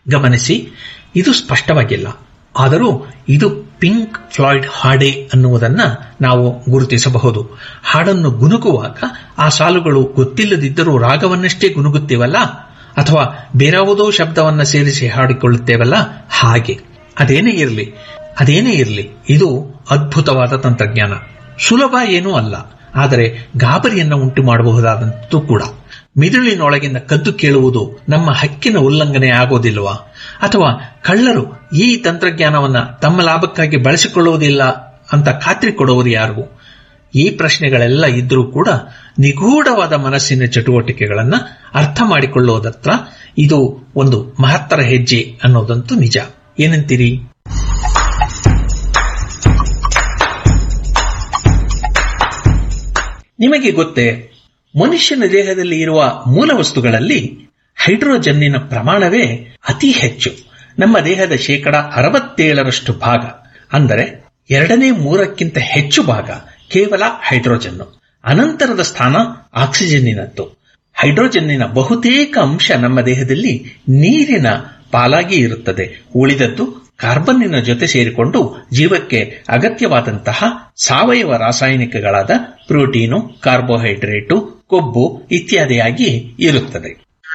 ಗಮನಿಸಿ ಇದು ಸ್ಪಷ್ಟವಾಗಿಲ್ಲ ಆದರೂ ಇದು ಪಿಂಕ್ ಫ್ಲಾಯ್ಡ್ ಹಾಡೆ ಅನ್ನುವುದನ್ನ ನಾವು ಗುರುತಿಸಬಹುದು ಹಾಡನ್ನು ಗುನುಗುವಾಗ ಆ ಸಾಲುಗಳು ಗೊತ್ತಿಲ್ಲದಿದ್ದರೂ ರಾಗವನ್ನಷ್ಟೇ ಗುನುಗುತ್ತೇವಲ್ಲ ಅಥವಾ ಬೇರಾವುದೋ ಶಬ್ದವನ್ನ ಸೇರಿಸಿ ಹಾಡಿಕೊಳ್ಳುತ್ತೇವಲ್ಲ ಹಾಗೆ ಅದೇನೇ ಇರಲಿ ಅದೇನೇ ಇರಲಿ ಇದು ಅದ್ಭುತವಾದ ತಂತ್ರಜ್ಞಾನ ಸುಲಭ ಏನೂ ಅಲ್ಲ ಆದರೆ ಗಾಬರಿಯನ್ನ ಉಂಟು ಮಾಡಬಹುದಾದಂತೂ ಕೂಡ ಮಿದುಳಿನೊಳಗಿಂದ ಕದ್ದು ಕೇಳುವುದು ನಮ್ಮ ಹಕ್ಕಿನ ಉಲ್ಲಂಘನೆ ಆಗೋದಿಲ್ವಾ ಅಥವಾ ಕಳ್ಳರು ಈ ತಂತ್ರಜ್ಞಾನವನ್ನ ತಮ್ಮ ಲಾಭಕ್ಕಾಗಿ ಬಳಸಿಕೊಳ್ಳುವುದಿಲ್ಲ ಅಂತ ಖಾತ್ರಿ ಕೊಡುವರು ಯಾರು ಈ ಪ್ರಶ್ನೆಗಳೆಲ್ಲ ಇದ್ರೂ ಕೂಡ ನಿಗೂಢವಾದ ಮನಸ್ಸಿನ ಚಟುವಟಿಕೆಗಳನ್ನ ಅರ್ಥ ಮಾಡಿಕೊಳ್ಳುವುದತ್ರ ಇದು ಒಂದು ಮಹತ್ತರ ಹೆಜ್ಜೆ ಅನ್ನೋದಂತೂ ನಿಜ ಏನಂತೀರಿ ನಿಮಗೆ ಗೊತ್ತೇ ಮನುಷ್ಯನ ದೇಹದಲ್ಲಿ ಇರುವ ಮೂಲ ವಸ್ತುಗಳಲ್ಲಿ ಹೈಡ್ರೋಜನ್ನಿನ ಪ್ರಮಾಣವೇ ಅತಿ ಹೆಚ್ಚು ನಮ್ಮ ದೇಹದ ಶೇಕಡ ಅರವತ್ತೇಳರಷ್ಟು ಭಾಗ ಅಂದರೆ ಎರಡನೇ ಮೂರಕ್ಕಿಂತ ಹೆಚ್ಚು ಭಾಗ ಕೇವಲ ಹೈಡ್ರೋಜನ್ನು ಅನಂತರದ ಸ್ಥಾನ ಆಕ್ಸಿಜನ್ನಿನದ್ದು ಹೈಡ್ರೋಜನ್ನಿನ ಬಹುತೇಕ ಅಂಶ ನಮ್ಮ ದೇಹದಲ್ಲಿ ನೀರಿನ ಪಾಲಾಗಿ ಇರುತ್ತದೆ ಉಳಿದದ್ದು ಕಾರ್ಬನ್ನಿನ ಜೊತೆ ಸೇರಿಕೊಂಡು ಜೀವಕ್ಕೆ ಅಗತ್ಯವಾದಂತಹ ಸಾವಯವ ರಾಸಾಯನಿಕಗಳಾದ ಪ್ರೋಟೀನು ಕಾರ್ಬೋಹೈಡ್ರೇಟು ಕೊಬ್ಬು ಇತ್ಯಾದಿಯಾಗಿ ಇರುತ್ತದೆ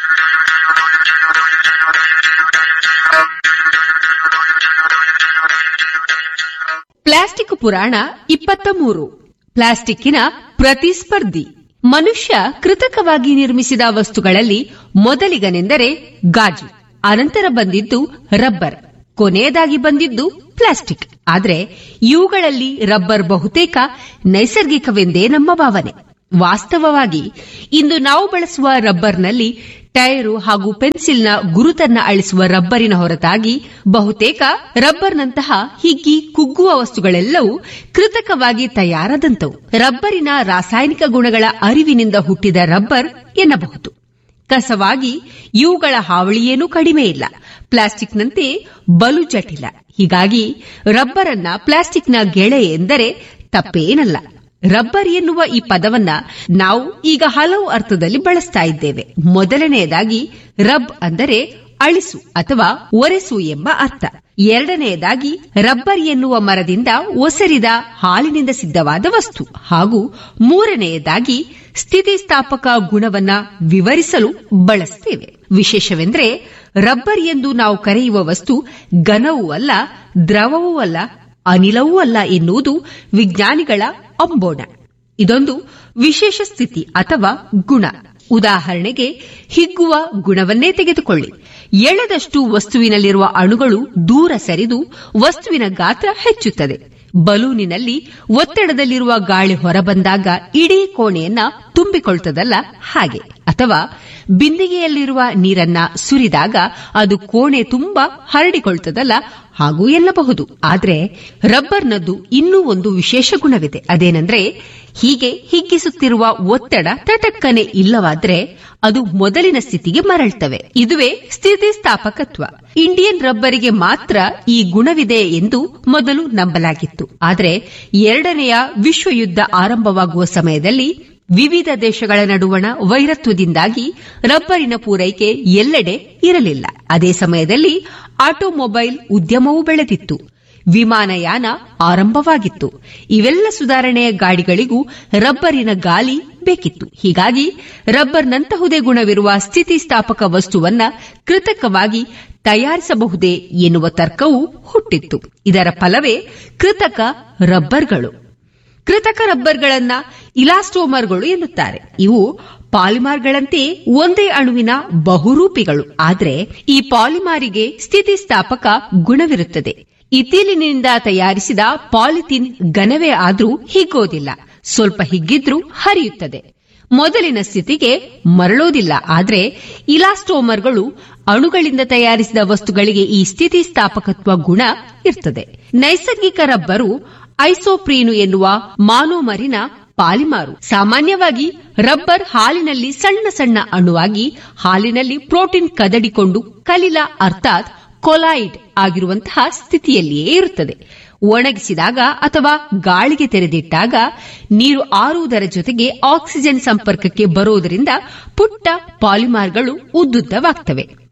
ಪ್ಲಾಸ್ಟಿಕ್ ಪುರಾಣ ಇಪ್ಪತ್ತ ಮೂರು ಪ್ಲಾಸ್ಟಿಕ್ಕಿನ ಪ್ರತಿಸ್ಪರ್ಧಿ ಮನುಷ್ಯ ಕೃತಕವಾಗಿ ನಿರ್ಮಿಸಿದ ವಸ್ತುಗಳಲ್ಲಿ ಮೊದಲಿಗನೆಂದರೆ ಗಾಜು ಅನಂತರ ಬಂದಿದ್ದು ರಬ್ಬರ್ ಕೊನೆಯದಾಗಿ ಬಂದಿದ್ದು ಪ್ಲಾಸ್ಟಿಕ್ ಆದ್ರೆ ಇವುಗಳಲ್ಲಿ ರಬ್ಬರ್ ಬಹುತೇಕ ನೈಸರ್ಗಿಕವೆಂದೇ ನಮ್ಮ ಭಾವನೆ ವಾಸ್ತವವಾಗಿ ಇಂದು ನಾವು ಬಳಸುವ ರಬ್ಬರ್ನಲ್ಲಿ ಟೈರು ಹಾಗೂ ಪೆನ್ಸಿಲ್ನ ಗುರುತನ್ನ ಅಳಿಸುವ ರಬ್ಬರಿನ ಹೊರತಾಗಿ ಬಹುತೇಕ ರಬ್ಬರ್ನಂತಹ ಹಿಗ್ಗಿ ಕುಗ್ಗುವ ವಸ್ತುಗಳೆಲ್ಲವೂ ಕೃತಕವಾಗಿ ತಯಾರಾದಂತವು ರಬ್ಬರಿನ ರಾಸಾಯನಿಕ ಗುಣಗಳ ಅರಿವಿನಿಂದ ಹುಟ್ಟಿದ ರಬ್ಬರ್ ಎನ್ನಬಹುದು ಕಸವಾಗಿ ಇವುಗಳ ಹಾವಳಿಯೇನೂ ಕಡಿಮೆ ಇಲ್ಲ ಪ್ಲಾಸ್ಟಿಕ್ನಂತೆ ಬಲು ಜಟಿಲ ಹೀಗಾಗಿ ರಬ್ಬರ್ ಅನ್ನ ಪ್ಲಾಸ್ಟಿಕ್ನ ಗೆಳೆ ಎಂದರೆ ತಪ್ಪೇನಲ್ಲ ರಬ್ಬರ್ ಎನ್ನುವ ಈ ಪದವನ್ನ ನಾವು ಈಗ ಹಲವು ಅರ್ಥದಲ್ಲಿ ಬಳಸ್ತಾ ಇದ್ದೇವೆ ಮೊದಲನೆಯದಾಗಿ ರಬ್ ಅಂದರೆ ಅಳಿಸು ಅಥವಾ ಒರೆಸು ಎಂಬ ಅರ್ಥ ಎರಡನೆಯದಾಗಿ ರಬ್ಬರ್ ಎನ್ನುವ ಮರದಿಂದ ಒಸರಿದ ಹಾಲಿನಿಂದ ಸಿದ್ಧವಾದ ವಸ್ತು ಹಾಗೂ ಮೂರನೆಯದಾಗಿ ಸ್ಥಿತಿಸ್ಥಾಪಕ ಗುಣವನ್ನ ವಿವರಿಸಲು ಬಳಸ್ತೇವೆ ವಿಶೇಷವೆಂದರೆ ರಬ್ಬರ್ ಎಂದು ನಾವು ಕರೆಯುವ ವಸ್ತು ಘನವೂ ಅಲ್ಲ ದ್ರವವೂ ಅಲ್ಲ ಅನಿಲವೂ ಅಲ್ಲ ಎನ್ನುವುದು ವಿಜ್ಞಾನಿಗಳ ಅಂಬೋಣ ಇದೊಂದು ವಿಶೇಷ ಸ್ಥಿತಿ ಅಥವಾ ಗುಣ ಉದಾಹರಣೆಗೆ ಹಿಗ್ಗುವ ಗುಣವನ್ನೇ ತೆಗೆದುಕೊಳ್ಳಿ ಎಳೆದಷ್ಟು ವಸ್ತುವಿನಲ್ಲಿರುವ ಅಣುಗಳು ದೂರ ಸರಿದು ವಸ್ತುವಿನ ಗಾತ್ರ ಹೆಚ್ಚುತ್ತದೆ ಬಲೂನಿನಲ್ಲಿ ಒತ್ತಡದಲ್ಲಿರುವ ಗಾಳಿ ಹೊರಬಂದಾಗ ಇಡೀ ಕೋಣೆಯನ್ನ ತುಂಬಿಕೊಳ್ತದಲ್ಲ ಹಾಗೆ ಅಥವಾ ಬಿಂದಿಗೆಯಲ್ಲಿರುವ ನೀರನ್ನ ಸುರಿದಾಗ ಅದು ಕೋಣೆ ತುಂಬಾ ಹರಡಿಕೊಳ್ತದಲ್ಲ ಹಾಗೂ ಎನ್ನಬಹುದು ಆದ್ರೆ ರಬ್ಬರ್ನದ್ದು ಇನ್ನೂ ಒಂದು ವಿಶೇಷ ಗುಣವಿದೆ ಅದೇನೆಂದ್ರೆ ಹೀಗೆ ಹಿಗ್ಗಿಸುತ್ತಿರುವ ಒತ್ತಡ ತಟಕ್ಕನೆ ಇಲ್ಲವಾದ್ರೆ ಅದು ಮೊದಲಿನ ಸ್ಥಿತಿಗೆ ಮರಳ್ತವೆ ಇದುವೇ ಸ್ಥಿತಿಸ್ಥಾಪಕತ್ವ ಇಂಡಿಯನ್ ರಬ್ಬರಿಗೆ ಮಾತ್ರ ಈ ಗುಣವಿದೆ ಎಂದು ಮೊದಲು ನಂಬಲಾಗಿತ್ತು ಆದರೆ ಎರಡನೆಯ ವಿಶ್ವಯುದ್ಧ ಆರಂಭವಾಗುವ ಸಮಯದಲ್ಲಿ ವಿವಿಧ ದೇಶಗಳ ನಡುವಣ ವೈರತ್ವದಿಂದಾಗಿ ರಬ್ಬರಿನ ಪೂರೈಕೆ ಎಲ್ಲೆಡೆ ಇರಲಿಲ್ಲ ಅದೇ ಸಮಯದಲ್ಲಿ ಆಟೋಮೊಬೈಲ್ ಉದ್ಯಮವೂ ಬೆಳೆದಿತ್ತು ವಿಮಾನಯಾನ ಆರಂಭವಾಗಿತ್ತು ಇವೆಲ್ಲ ಸುಧಾರಣೆಯ ಗಾಡಿಗಳಿಗೂ ರಬ್ಬರಿನ ಗಾಲಿ ಬೇಕಿತ್ತು ಹೀಗಾಗಿ ರಬ್ಬರ್ನಂತಹುದೇ ಗುಣವಿರುವ ಸ್ಥಿತಿಸ್ಥಾಪಕ ವಸ್ತುವನ್ನ ಕೃತಕವಾಗಿ ತಯಾರಿಸಬಹುದೇ ಎನ್ನುವ ತರ್ಕವೂ ಹುಟ್ಟಿತ್ತು ಇದರ ಫಲವೇ ಕೃತಕ ರಬ್ಬರ್ಗಳು ಕೃತಕ ರಬ್ಬರ್ಗಳನ್ನ ಇಲಾಸ್ಟೋಮರ್ಗಳು ಎನ್ನುತ್ತಾರೆ ಇವು ಪಾಲಿಮಾರ್ಗಳಂತೆ ಒಂದೇ ಅಣುವಿನ ಬಹುರೂಪಿಗಳು ಆದರೆ ಈ ಪಾಲಿಮಾರಿಗೆ ಸ್ಥಿತಿಸ್ಥಾಪಕ ಗುಣವಿರುತ್ತದೆ ಇಥಿಲಿನಿಂದ ತಯಾರಿಸಿದ ಪಾಲಿಥಿನ್ ಘನವೇ ಆದ್ರೂ ಹಿಗ್ಗೋದಿಲ್ಲ ಸ್ವಲ್ಪ ಹಿಗ್ಗಿದ್ರೂ ಹರಿಯುತ್ತದೆ ಮೊದಲಿನ ಸ್ಥಿತಿಗೆ ಮರಳೋದಿಲ್ಲ ಆದರೆ ಇಲಾಸ್ಟೋಮರ್ಗಳು ಅಣುಗಳಿಂದ ತಯಾರಿಸಿದ ವಸ್ತುಗಳಿಗೆ ಈ ಸ್ಥಿತಿಸ್ಥಾಪಕತ್ವ ಗುಣ ಇರ್ತದೆ ನೈಸರ್ಗಿಕ ರಬ್ಬರು ಐಸೋಪ್ರೀನು ಎನ್ನುವ ಮಾನೋಮರಿನ ಪಾಲಿಮಾರು ಸಾಮಾನ್ಯವಾಗಿ ರಬ್ಬರ್ ಹಾಲಿನಲ್ಲಿ ಸಣ್ಣ ಸಣ್ಣ ಅಣುವಾಗಿ ಹಾಲಿನಲ್ಲಿ ಪ್ರೋಟೀನ್ ಕದಡಿಕೊಂಡು ಕಲಿಲ ಅರ್ಥಾತ್ ಕೊಲಾಯ್ಡ್ ಆಗಿರುವಂತಹ ಸ್ಥಿತಿಯಲ್ಲಿಯೇ ಇರುತ್ತದೆ ಒಣಗಿಸಿದಾಗ ಅಥವಾ ಗಾಳಿಗೆ ತೆರೆದಿಟ್ಟಾಗ ನೀರು ಆರುವುದರ ಜೊತೆಗೆ ಆಕ್ಸಿಜನ್ ಸಂಪರ್ಕಕ್ಕೆ ಬರುವುದರಿಂದ ಪುಟ್ಟ ಪಾಲಿಮಾರ್ಗಳು ಉದ್ದುದ್ದವಾಗ್ತವೆ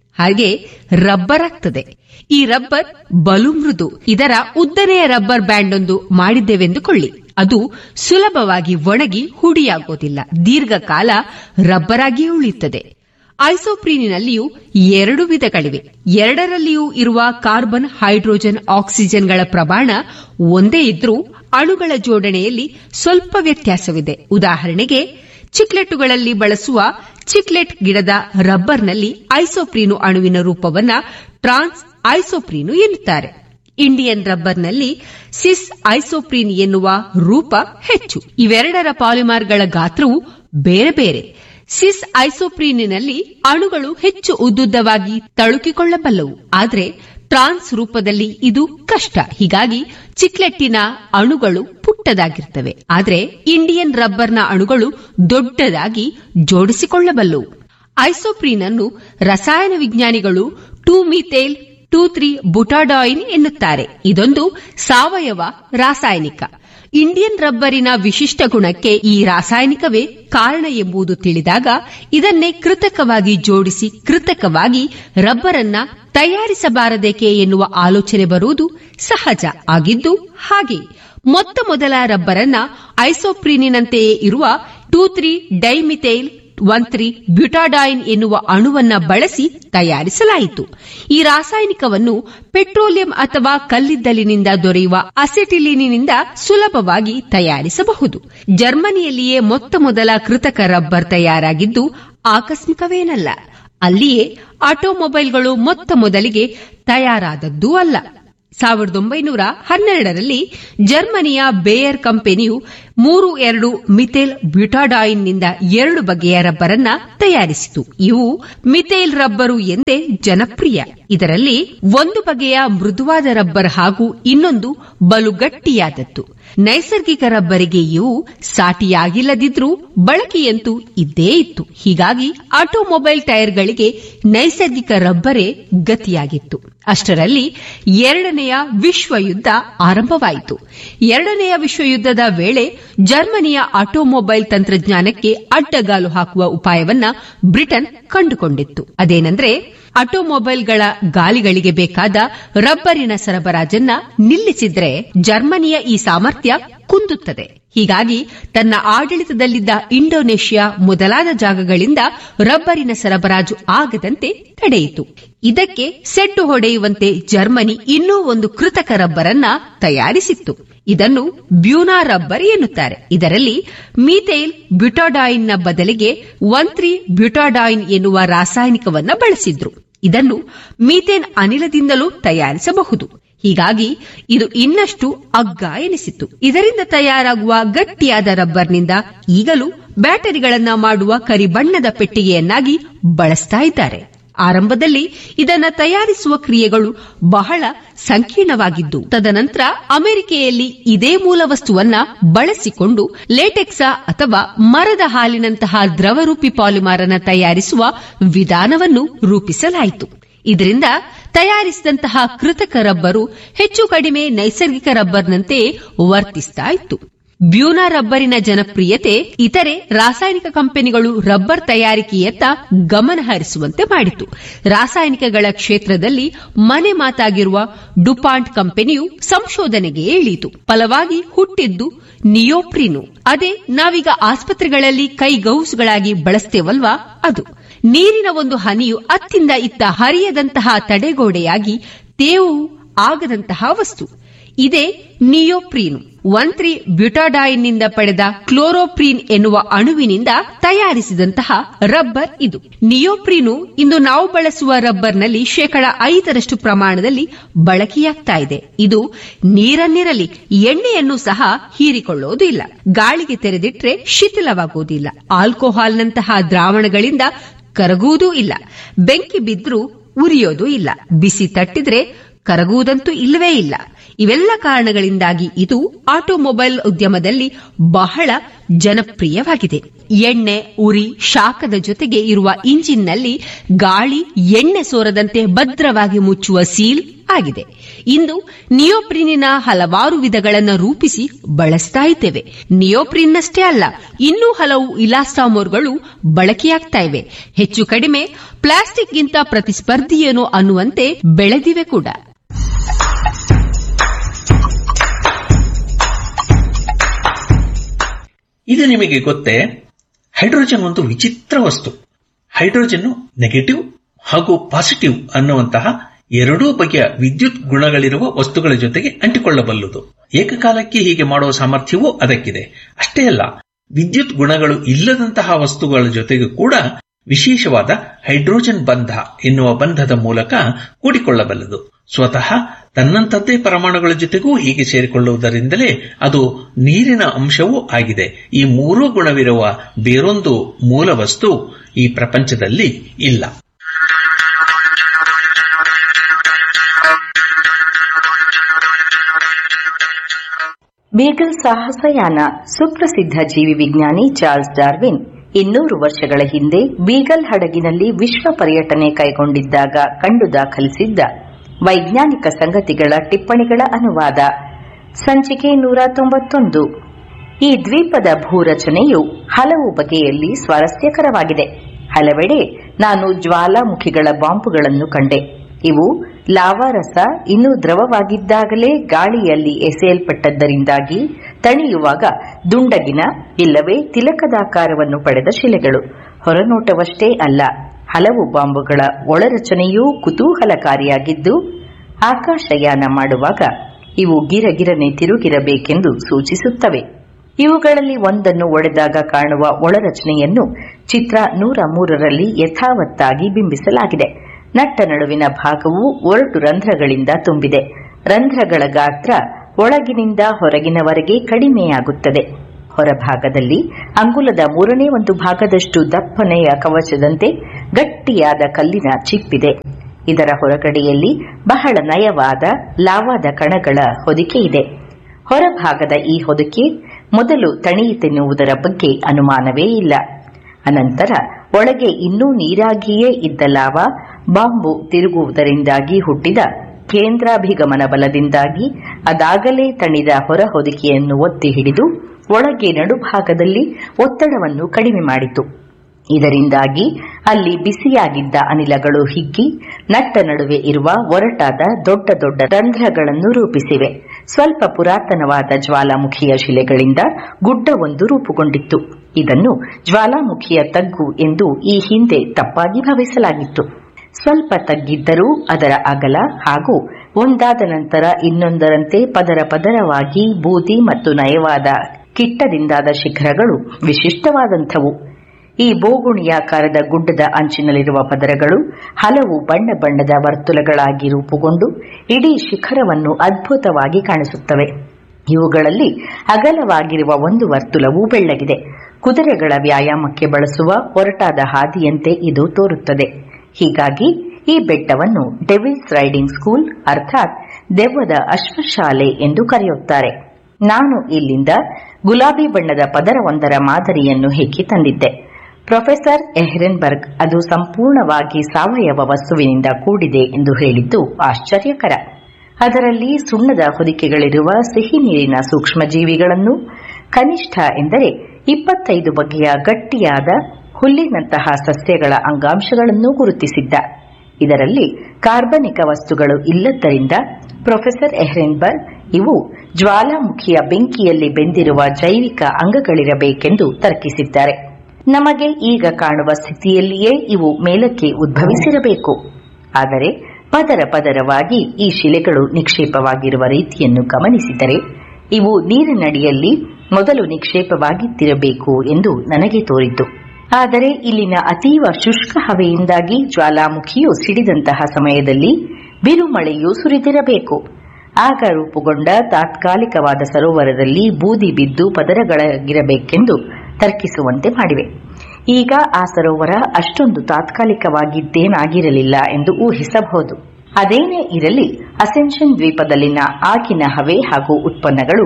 ಹಾಗೆ ರಬ್ಬರ್ ಆಗ್ತದೆ ಈ ರಬ್ಬರ್ ಬಲು ಮೃದು ಇದರ ಉದ್ದನೆಯ ರಬ್ಬರ್ ಬ್ಯಾಂಡ್ ಒಂದು ಮಾಡಿದ್ದೇವೆಂದುಕೊಳ್ಳಿ ಅದು ಸುಲಭವಾಗಿ ಒಣಗಿ ಹುಡಿಯಾಗೋದಿಲ್ಲ ದೀರ್ಘಕಾಲ ರಬ್ಬರ್ ಆಗಿಯೇ ಉಳಿಯುತ್ತದೆ ಐಸೋಪ್ರೀನಿನಲ್ಲಿಯೂ ಎರಡು ವಿಧಗಳಿವೆ ಎರಡರಲ್ಲಿಯೂ ಇರುವ ಕಾರ್ಬನ್ ಹೈಡ್ರೋಜನ್ ಆಕ್ಸಿಜನ್ಗಳ ಪ್ರಮಾಣ ಒಂದೇ ಇದ್ರೂ ಅಣುಗಳ ಜೋಡಣೆಯಲ್ಲಿ ಸ್ವಲ್ಪ ವ್ಯತ್ಯಾಸವಿದೆ ಉದಾಹರಣೆಗೆ ಚಿಕ್ಲೆಟುಗಳಲ್ಲಿ ಬಳಸುವ ಚಿಕ್ಲೆಟ್ ಗಿಡದ ರಬ್ಬರ್ನಲ್ಲಿ ಐಸೋಪ್ರೀನು ಅಣುವಿನ ರೂಪವನ್ನ ಟ್ರಾನ್ಸ್ ಐಸೋಪ್ರೀನು ಎನ್ನುತ್ತಾರೆ ಇಂಡಿಯನ್ ರಬ್ಬರ್ನಲ್ಲಿ ಸಿಸ್ ಐಸೋಪ್ರೀನ್ ಎನ್ನುವ ರೂಪ ಹೆಚ್ಚು ಇವೆರಡರ ಪಾಲಿಮಾರ್ಗಳ ಗಾತ್ರವು ಬೇರೆ ಬೇರೆ ಸಿಸ್ ಐಸೋಪ್ರೀನಿನಲ್ಲಿ ಅಣುಗಳು ಹೆಚ್ಚು ಉದ್ದುದ್ದವಾಗಿ ತಳುಕಿಕೊಳ್ಳಬಲ್ಲವು ಆದರೆ ಟ್ರಾನ್ಸ್ ರೂಪದಲ್ಲಿ ಇದು ಕಷ್ಟ ಹೀಗಾಗಿ ಚಿಕ್ಲೆಟ್ಟಿನ ಅಣುಗಳು ಪುಟ್ಟದಾಗಿರ್ತವೆ ಆದರೆ ಇಂಡಿಯನ್ ರಬ್ಬರ್ನ ಅಣುಗಳು ದೊಡ್ಡದಾಗಿ ಜೋಡಿಸಿಕೊಳ್ಳಬಲ್ಲವು ಐಸೋಪ್ರೀನ್ ಅನ್ನು ರಸಾಯನ ವಿಜ್ಞಾನಿಗಳು two methyl two three butadiene ಎನ್ನುತ್ತಾರೆ ಇದೊಂದು ಸಾವಯವ ರಾಸಾಯನಿಕ ಇಂಡಿಯನ್ ರಬ್ಬರಿನ ವಿಶಿಷ್ಟ ಗುಣಕ್ಕೆ ಈ ರಾಸಾಯನಿಕವೇ ಕಾರಣ ಎಂಬುದು ತಿಳಿದಾಗ ಇದನ್ನೇ ಕೃತಕವಾಗಿ ಜೋಡಿಸಿ ಕೃತಕವಾಗಿ ರಬ್ಬರನ್ನ ತಯಾರಿಸಬಾರದೇಕೆ ಎನ್ನುವ ಆಲೋಚನೆ ಬರುವುದು ಸಹಜ ಆಗಿದ್ದು ಹಾಗೆ ಮೊತ್ತ ಮೊದಲ ರಬ್ಬರನ್ನ ಐಸೋಪ್ರೀನಿನಂತೆಯೇ ಇರುವ two three dimethyl one three butadiene ಎನ್ನುವ ಅಣುವನ್ನ ಬಳಸಿ ತಯಾರಿಸಲಾಯಿತು ಈ ರಾಸಾಯನಿಕವನ್ನು ಪೆಟ್ರೋಲಿಯಂ ಅಥವಾ ಕಲ್ಲಿದ್ದಲಿನಿಂದ ದೊರೆಯುವ ಅಸೆಟಿಲಿನಿಂದ ಸುಲಭವಾಗಿ ತಯಾರಿಸಬಹುದು ಜರ್ಮನಿಯಲ್ಲಿಯೇ ಮೊತ್ತ ಮೊದಲ ಕೃತಕ ರಬ್ಬರ್ ತಯಾರಾಗಿದ್ದು ಆಕಸ್ಮಿಕವೇನಲ್ಲ ಅಲ್ಲಿಯೇ ಆಟೋಮೊಬೈಲ್ಗಳು ಮೊತ್ತ ಮೊದಲಿಗೆ ತಯಾರಾದದ್ದೂ ಅಲ್ಲ ಸಾವಿರದ ಒಂಬೈನೂರ ಹನ್ನೆರಡರಲ್ಲಿ ಜರ್ಮನಿಯ ಬೇಯರ್ ಕಂಪನಿಯು ಮೂರು ಎರಡು ಮಿಥೇಲ್ ಬ್ಯೂಟಾಡಾಯಿನ್ನಿಂದ ಎರಡು ಬಗೆಯ ರಬ್ಬರನ್ನ ತಯಾರಿಸಿತು ಇವು ಮಿಥೇಲ್ ರಬ್ಬರು ಎಂದೇ ಜನಪ್ರಿಯ ಇದರಲ್ಲಿ ಒಂದು ಬಗೆಯ ಮೃದುವಾದ ರಬ್ಬರ್ ಹಾಗೂ ಇನ್ನೊಂದು ಬಲು ಗಟ್ಟಿಯಾದದ್ದು ನೈಸರ್ಗಿಕ ರಬ್ಬರಿಗೆ ಇವು ಸಾಟಿಯಾಗಿಲ್ಲದಿದ್ರೂ ಬಳಕೆಯಂತೂ ಇದ್ದೇ ಇತ್ತು ಹೀಗಾಗಿ ಆಟೋಮೊಬೈಲ್ ಟೈರ್ಗಳಿಗೆ ನೈಸರ್ಗಿಕ ರಬ್ಬರೇ ಗತಿಯಾಗಿತ್ತು ಅಷ್ಟರಲ್ಲಿ ಎರಡನೆಯ ವಿಶ್ವ ಯುದ್ಧ ಆರಂಭವಾಯಿತು ಎರಡನೆಯ ವಿಶ್ವಯುದ್ಧದ ವೇಳೆ ಜರ್ಮನಿಯ ಆಟೋಮೊಬೈಲ್ ತಂತ್ರಜ್ಞಾನಕ್ಕೆ ಅಡ್ಡಗಾಲು ಹಾಕುವ ಉಪಾಯವನ್ನ ಬ್ರಿಟನ್ ಕಂಡುಕೊಂಡಿತ್ತು ಅದೇನೆಂದ್ರೆ ಆಟೋಮೊಬೈಲ್ಗಳ ಗಾಲಿಗಳಿಗೆ ಬೇಕಾದ ರಬ್ಬರಿನ ಸರಬರಾಜನ್ನ ನಿಲ್ಲಿಸಿದ್ರೆ ಜರ್ಮನಿಯ ಈ ಸಾಮರ್ಥ್ಯ ಕುಂದುತ್ತದೆ ಹೀಗಾಗಿ ತನ್ನ ಆಡಳಿತದಲ್ಲಿದ್ದ ಇಂಡೋನೇಷ್ಯಾ ಮೊದಲಾದ ಜಾಗಗಳಿಂದ ರಬ್ಬರಿನ ಸರಬರಾಜು ಆಗದಂತೆ ತಡೆಯಿತು ಇದಕ್ಕೆ ಸೆಡ್ಡು ಹೊಡೆಯುವಂತೆ ಜರ್ಮನಿ ಇನ್ನೂ ಒಂದು ಕೃತಕ ರಬ್ಬರನ್ನ ತಯಾರಿಸಿತ್ತು ಇದನ್ನು ಬ್ಯೂನಾ ರಬ್ಬರ್ ಎನ್ನುತ್ತಾರೆ ಇದರಲ್ಲಿ ಮೀಥೇಲ್ ಬ್ಯೂಟಾಡಾಯಿನ್ನ ಬದಲಿಗೆ ಒನ್ ತ್ರೀ ಬ್ಯೂಟಾಡಾಯಿನ್ ಎನ್ನುವ ರಾಸಾಯನಿಕವನ್ನ ಬಳಸಿದ್ರು ಇದನ್ನು ಮೀಥೇನ್ ಅನಿಲದಿಂದಲೂ ತಯಾರಿಸಬಹುದು ಹೀಗಾಗಿ ಇದು ಇನ್ನಷ್ಟು ಅಗ್ಗ ಎನಿಸಿತು ಇದರಿಂದ ತಯಾರಾಗುವ ಗಟ್ಟಿಯಾದ ರಬ್ಬರ್ನಿಂದ ಈಗಲೂ ಬ್ಯಾಟರಿಗಳನ್ನ ಮಾಡುವ ಕರಿಬಣ್ಣದ ಪೆಟ್ಟಿಗೆಯನ್ನಾಗಿ ಬಳಸ್ತಾ ಇದ್ದಾರೆ ಆರಂಭದಲ್ಲಿ ಇದನ್ನ ತಯಾರಿಸುವ ಕ್ರಿಯೆಗಳು ಬಹಳ ಸಂಕೀರ್ಣವಾಗಿದ್ದು ತದನಂತರ ಅಮೆರಿಕೆಯಲ್ಲಿ ಇದೇ ಮೂಲ ವಸ್ತುವನ್ನ ಬಳಸಿಕೊಂಡು ಲೇಟೆಕ್ಸ ಅಥವಾ ಮರದ ಹಾಲಿನಂತಹ ದ್ರವರೂಪಿ ಪಾಲಿಮಾರ್ ಅನ್ನ ತಯಾರಿಸುವ ವಿಧಾನವನ್ನು ರೂಪಿಸಲಾಯಿತು ಇದರಿಂದ ತಯಾರಿಸಿದಂತಹ ಕೃತಕ ರಬ್ಬರು ಹೆಚ್ಚು ಕಡಿಮೆ ನೈಸರ್ಗಿಕ ರಬ್ಬರ್ನಂತೆ ವರ್ತಿಸ್ತಾ ಇತ್ತು ಬ್ಯೂನಾ ರಬ್ಬರಿನ ಜನಪ್ರಿಯತೆ ಇತರೆ ರಾಸಾಯನಿಕ ಕಂಪನಿಗಳು ರಬ್ಬರ್ ತಯಾರಿಕೆಯತ್ತ ಗಮನ ಹರಿಸುವಂತೆ ಮಾಡಿತು ರಾಸಾಯನಿಕಗಳ ಕ್ಷೇತ್ರದಲ್ಲಿ ಮನೆ ಮಾತಾಗಿರುವ ಡುಪಾಂಟ್ ಕಂಪನಿಯು ಸಂಶೋಧನೆಗೆ ಇಳಿಯಿತು ಫಲವಾಗಿ ಹುಟ್ಟಿದ್ದು ನಿಯೋಪ್ರಿನು ಅದೇ ನಾವೀಗ ಆಸ್ಪತ್ರೆಗಳಲ್ಲಿ ಕೈಗೌಸುಗಳಾಗಿ ಬಳಸ್ತೇವಲ್ವಾ ಅದು ನೀರಿನ ಒಂದು ಹನಿಯು ಅತ್ತಿಂದ ಇತ್ತ ಹರಿಯದಂತಹ ತಡೆಗೋಡೆಯಾಗಿ ತೇವು ಆಗದಂತಹ ವಸ್ತು ಇದೇ ನಿಯೋಪ್ರೀನು ಒನ್ ತ್ರೀ ಬ್ಯೂಟಾಡಾಯಿನ್ನಿಂದ ಪಡೆದ ಕ್ಲೋರೋಪ್ರೀನ್ ಎನ್ನುವ ಅಣುವಿನಿಂದ ತಯಾರಿಸಿದಂತಹ ರಬ್ಬರ್ ಇದು ನಿಯೋಪ್ರೀನು ಇಂದು ನಾವು ಬಳಸುವ ರಬ್ಬರ್ನಲ್ಲಿ ಶೇಕಡ ಐದರಷ್ಟು ಪ್ರಮಾಣದಲ್ಲಿ ಬಳಕೆಯಾಗ್ತಾ ಇದೆ ಇದು ನೀರನ್ನಿರಲಿ ಎಣ್ಣೆಯನ್ನು ಸಹ ಹೀರಿಕೊಳ್ಳೋದು ಇಲ್ಲ ಗಾಳಿಗೆ ತೆರೆದಿಟ್ರೆ ಶಿಥಿಲವಾಗುವುದಿಲ್ಲ ಆಲ್ಕೋಹಾಲ್ನಂತಹ ದ್ರಾವಣಗಳಿಂದ ಕರಗುವುದೂ ಇಲ್ಲ ಬೆಂಕಿ ಬಿದ್ರೂ ಉರಿಯೋದು ಇಲ್ಲ ಬಿಸಿ ತಟ್ಟಿದ್ರೆ ಕರಗುವುದಂತೂ ಇಲ್ಲವೇ ಇಲ್ಲ ಇವೆಲ್ಲ ಕಾರಣಗಳಿಂದಾಗಿ ಇದು ಆಟೋಮೊಬೈಲ್ ಉದ್ಯಮದಲ್ಲಿ ಬಹಳ ಜನಪ್ರಿಯವಾಗಿದೆ ಎಣ್ಣೆ ಉರಿ ಶಾಖದ ಜೊತೆಗೆ ಇರುವ ಇಂಜಿನ್ನಲ್ಲಿ ಗಾಳಿ ಎಣ್ಣೆ ಸೋರದಂತೆ ಭದ್ರವಾಗಿ ಮುಚ್ಚುವ ಸೀಲ್ ಆಗಿದೆ ಇಂದು ನಿಯೋಪ್ರಿನಿನ ಹಲವಾರು ವಿಧಗಳನ್ನು ರೂಪಿಸಿ ಬಳಸ್ತಾ ಇದ್ದೇವೆ ನಿಯೋಪ್ರಿನ್ನಷ್ಟೇ ಅಲ್ಲ ಇನ್ನೂ ಹಲವು ಇಲಾಸ್ಟಾಮೋರ್ಗಳು ಬಳಕೆಯಾಗ್ತಾ ಇವೆ ಹೆಚ್ಚು ಕಡಿಮೆ ಪ್ಲಾಸ್ಟಿಕ್ಗಿಂತ ಪ್ರತಿಸ್ಪರ್ಧಿಯೇನೋ ಅನ್ನುವಂತೆ ಬೆಳೆದಿವೆ ಕೂಡ ಇದು ನಿಮಗೆ ಗೊತ್ತೇ ಹೈಡ್ರೋಜನ್ ಒಂದು ವಿಚಿತ್ರ ವಸ್ತು ಹೈಡ್ರೋಜನ್ ನೆಗೆಟಿವ್ ಹಾಗೂ ಪಾಸಿಟಿವ್ ಅನ್ನುವಂತಹ ಎರಡೂ ಬಗೆಯ ವಿದ್ಯುತ್ ಗುಣಗಳಿರುವ ವಸ್ತುಗಳ ಜೊತೆಗೆ ಅಂಟಿಕೊಳ್ಳಬಲ್ಲುದು ಏಕಕಾಲಕ್ಕೆ ಹೀಗೆ ಮಾಡುವ ಸಾಮರ್ಥ್ಯವೂ ಅದಕ್ಕಿದೆ ಅಷ್ಟೇ ಅಲ್ಲ ವಿದ್ಯುತ್ ಗುಣಗಳು ಇಲ್ಲದಂತಹ ವಸ್ತುಗಳ ಜೊತೆಗೆ ಕೂಡ ವಿಶೇಷವಾದ ಹೈಡ್ರೋಜನ್ ಬಂಧ ಎನ್ನುವ ಬಂಧದ ಮೂಲಕ ಕೂಡಿಕೊಳ್ಳಬಲ್ಲದು ಸ್ವತಃ ತನ್ನಂಥದ್ದೇ ಪರಮಾಣುಗಳ ಜೊತೆಗೂ ಹೀಗೆ ಸೇರಿಕೊಳ್ಳುವುದರಿಂದಲೇ ಅದು ನೀರಿನ ಅಂಶವೂ ಆಗಿದೆ ಈ ಮೂರೂ ಗುಣವಿರುವ ಬೇರೊಂದು ಮೂಲ ವಸ್ತು ಈ ಪ್ರಪಂಚದಲ್ಲಿ ಇಲ್ಲ ಬೀಗಲ್ ಸಾಹಸಯಾನ ಸುಪ್ರಸಿದ್ಧ ಜೀವಿ ವಿಜ್ಞಾನಿ ಚಾರ್ಲ್ಸ್ ಡಾರ್ವಿನ್ ಇನ್ನೂರು ವರ್ಷಗಳ ಹಿಂದೆ ಬೀಗಲ್ ಹಡಗಿನಲ್ಲಿ ವಿಶ್ವ ಪರ್ಯಟನೆ ಕೈಗೊಂಡಿದ್ದಾಗ ಕಂಡು ದಾಖಲಿಸಿದ್ದ ವೈಜ್ಞಾನಿಕ ಸಂಗತಿಗಳ ಟಿಪ್ಪಣಿಗಳ ಅನುವಾದ ಸಂಚಿಕೆ ನೂರ ತೊಂಬತ್ತೊಂದು ಈ ದ್ವೀಪದ ಭೂರಚನೆಯು ಹಲವು ಬಗೆಯಲ್ಲಿ ಸ್ವಾರಸ್ಯಕರವಾಗಿದೆ ಹಲವೆಡೆ ನಾನು ಜ್ವಾಲಾಮುಖಿಗಳ ಬಾಂಬುಗಳನ್ನು ಕಂಡೆ ಇವು ಲಾವಾರಸ ಇನ್ನೂ ದ್ರವವಾಗಿದ್ದಾಗಲೇ ಗಾಳಿಯಲ್ಲಿ ಎಸೆಯಲ್ಪಟ್ಟದ್ದರಿಂದಾಗಿ ತಣಿಯುವಾಗ ದುಂಡಗಿನ ಇಲ್ಲವೇ ತಿಲಕದಾಕಾರವನ್ನು ಪಡೆದ ಶಿಲೆಗಳು ಹೊರನೋಟವಷ್ಟೇ ಅಲ್ಲ ಹಲವು ಬಾಂಬುಗಳ ಒಳರಚನೆಯೂ ಕುತೂಹಲಕಾರಿಯಾಗಿದ್ದು ಆಕಾಶಯಾನ ಮಾಡುವಾಗ ಇವು ಗಿರಗಿರನೆ ತಿರುಗಿರಬೇಕೆಂದು ಸೂಚಿಸುತ್ತವೆ ಇವುಗಳಲ್ಲಿ ಒಂದನ್ನು ಒಡೆದಾಗ ಕಾಣುವ ಒಳರಚನೆಯನ್ನು ಚಿತ್ರ ನೂರ ಮೂರರಲ್ಲಿ ಯಥಾವತ್ತಾಗಿ ಬಿಂಬಿಸಲಾಗಿದೆ ನಟ್ಟ ನಡುವಿನ ಭಾಗವು ಒರಟು ರಂಧ್ರಗಳಿಂದ ತುಂಬಿದೆ ರಂಧ್ರಗಳ ಗಾತ್ರ ಒಳಗಿನಿಂದ ಹೊರಗಿನವರೆಗೆ ಕಡಿಮೆಯಾಗುತ್ತದೆ ಹೊರಭಾಗದಲ್ಲಿ ಅಂಗುಲದ ಮೂರನೇ ಒಂದು ಭಾಗದಷ್ಟು ದಪ್ಪನೆಯ ಕವಚದಂತೆ ಗಟ್ಟಿಯಾದ ಕಲ್ಲಿನ ಚಿಪ್ಪಿದೆ ಇದರ ಹೊರಗಡೆಯಲ್ಲಿ ಬಹಳ ನಯವಾದ ಲಾವಾದ ಕಣಗಳ ಹೊದಿಕೆ ಇದೆ ಹೊರಭಾಗದ ಈ ಹೊದಿಕೆ ಮೊದಲು ತಣಿಯಿತೆನ್ನುವುದರ ಬಗ್ಗೆ ಅನುಮಾನವೇ ಇಲ್ಲ ಅನಂತರ ಒಳಗೆ ಇನ್ನೂ ನೀರಾಗಿಯೇ ಇದ್ದ ಲಾವ ಬಾಂಬು ತಿರುಗುವುದರಿಂದಾಗಿ ಹುಟ್ಟಿದ ಕೇಂದ್ರಾಭಿಗಮನ ಬಲದಿಂದಾಗಿ ಅದಾಗಲೇ ತಣಿದ ಹೊರ ಹೊದಿಕೆಯನ್ನು ಒತ್ತಿ ಹಿಡಿದು ಒಳಗೆ ನಡುಭಾಗದಲ್ಲಿ ಒತ್ತಡವನ್ನು ಕಡಿಮೆ ಮಾಡಿತು ಇದರಿಂದಾಗಿ ಅಲ್ಲಿ ಬಿಸಿಯಾಗಿದ್ದ ಅನಿಲಗಳು ಹಿಗ್ಗಿ ನಟ್ಟ ನಡುವೆ ಇರುವ ಒರಟಾದ ದೊಡ್ಡ ದೊಡ್ಡ ರಂಧ್ರಗಳನ್ನು ರೂಪಿಸಿವೆ ಸ್ವಲ್ಪ ಪುರಾತನವಾದ ಜ್ವಾಲಾಮುಖಿಯ ಶಿಲೆಗಳಿಂದ ಗುಡ್ಡವೊಂದು ರೂಪುಗೊಂಡಿತ್ತು ಇದನ್ನು ಜ್ವಾಲಾಮುಖಿಯ ತಗ್ಗು ಎಂದು ಈ ಹಿಂದೆ ತಪ್ಪಾಗಿ ಭಾವಿಸಲಾಗಿತ್ತು ಸ್ವಲ್ಪ ತಗ್ಗಿದ್ದರೂ ಅದರ ಅಗಲ ಹಾಗೂ ಒಂದಾದ ನಂತರ ಇನ್ನೊಂದರಂತೆ ಪದರ ಪದರವಾಗಿ ಬೂದಿ ಮತ್ತು ನಯವಾದ ಕಿಟ್ಟದಿಂದಾದ ಶಿಖರಗಳು ವಿಶಿಷ್ಟವಾದಂಥವು ಈ ಬೋಗುಣಿಯಾಕಾರದ ಗುಡ್ಡದ ಅಂಚಿನಲ್ಲಿರುವ ಪದರಗಳು ಹಲವು ಬಣ್ಣ ಬಣ್ಣದ ವರ್ತುಲಗಳಾಗಿ ರೂಪುಗೊಂಡು ಇಡೀ ಶಿಖರವನ್ನು ಅದ್ಭುತವಾಗಿ ಕಾಣಿಸುತ್ತವೆ ಇವುಗಳಲ್ಲಿ ಅಗಲವಾಗಿರುವ ಒಂದು ವರ್ತುಲವು ಬೆಳ್ಳಗಿದೆ ಕುದುರೆಗಳ ವ್ಯಾಯಾಮಕ್ಕೆ ಬಳಸುವ ಒರಟಾದ ಹಾದಿಯಂತೆ ಇದು ತೋರುತ್ತದೆ ಹೀಗಾಗಿ ಈ ಬೆಟ್ಟವನ್ನು ಡೆವಿಲ್ಸ್ ರೈಡಿಂಗ್ ಸ್ಕೂಲ್ ಅರ್ಥಾತ್ ದೆವ್ವದ ಅಶ್ವಶಾಲೆ ಎಂದು ಕರೆಯುತ್ತಾರೆ ನಾನು ಇಲ್ಲಿಂದ ಗುಲಾಬಿ ಬಣ್ಣದ ಪದರವೊಂದರ ಮಾದರಿಯನ್ನು ಹೇಗೆ ತಂದಿದ್ದೆ ಪ್ರೊಫೆಸರ್ ಎಹ್ರೆನ್ಬರ್ಗ್ ಅದು ಸಂಪೂರ್ಣವಾಗಿ ಸಾವಯವ ವಸ್ತುವಿನಿಂದ ಕೂಡಿದೆ ಎಂದು ಹೇಳಿದ್ದು ಆಶ್ಚರ್ಯಕರ ಅದರಲ್ಲಿ ಸುಣ್ಣದ ಹೊದಿಕೆಗಳಿರುವ ಸಿಹಿ ನೀರಿನ ಸೂಕ್ಷ್ಮಜೀವಿಗಳನ್ನು ಕನಿಷ್ಠ ಎಂದರೆ ಇಪ್ಪತ್ತೈದು ಬಗೆಯ ಗಟ್ಟಿಯಾದ ಹುಲ್ಲಿನಂತಹ ಸಸ್ಯಗಳ ಅಂಗಾಂಶಗಳನ್ನು ಗುರುತಿಸಿದ್ದ ಇದರಲ್ಲಿ ಕಾರ್ಬನಿಕ ವಸ್ತುಗಳು ಇಲ್ಲದ್ದರಿಂದ ಪ್ರೊಫೆಸರ್ ಎಹ್ರೆನ್ಬರ್ಗ್ ಇವು ಜ್ವಾಲಾಮುಖಿಯ ಬೆಂಕಿಯಲ್ಲಿ ಬೆಂದಿರುವ ಜೈವಿಕ ಅಂಗಗಳಿರಬೇಕೆಂದು ತರ್ಕಿಸಿದ್ದಾರೆ ನಮಗೆ ಈಗ ಕಾಣುವ ಸ್ಥಿತಿಯಲ್ಲಿಯೇ ಇವು ಮೇಲಕ್ಕೆ ಉದ್ಭವಿಸಿರಬೇಕು ಆದರೆ ಪದರ ಪದರವಾಗಿ ಈ ಶಿಲೆಗಳು ನಿಕ್ಷೇಪವಾಗಿರುವ ರೀತಿಯನ್ನು ಗಮನಿಸಿದರೆ ಇವು ನೀರಿನಡಿಯಲ್ಲಿ ಮೊದಲು ನಿಕ್ಷೇಪವಾಗಿದ್ದಿರಬೇಕು ಎಂದು ನನಗೆ ತೋರಿತು ಆದರೆ ಇಲ್ಲಿನ ಅತೀವ ಶುಷ್ಕ ಹವೆಯಿಂದಾಗಿ ಜ್ವಾಲಾಮುಖಿಯು ಸಿಡಿದಂತಹ ಸಮಯದಲ್ಲಿ ಬಿರುಮಳೆಯೂ ಸುರಿದಿರಬೇಕು ಆಗ ರೂಪುಗೊಂಡ ತಾತ್ಕಾಲಿಕವಾದ ಸರೋವರದಲ್ಲಿ ಬೂದಿ ಬಿದ್ದು ಪದರಗಳಾಗಿರಬೇಕೆಂದು ತರ್ಕಿಸುವಂತೆ ಮಾಡಿವೆ ಈಗ ಆ ಸರೋವರ ಅಷ್ಟೊಂದು ತಾತ್ಕಾಲಿಕವಾಗಿದ್ದೇನಾಗಿರಲಿಲ್ಲ ಎಂದು ಊಹಿಸಬಹುದು ಅದೇನೇ ಇರಲಿ ಅಸೆನ್ಷನ್ ದ್ವೀಪದಲ್ಲಿನ ಆಗಿನ ಹವೆ ಹಾಗೂ ಉತ್ಪನ್ನಗಳು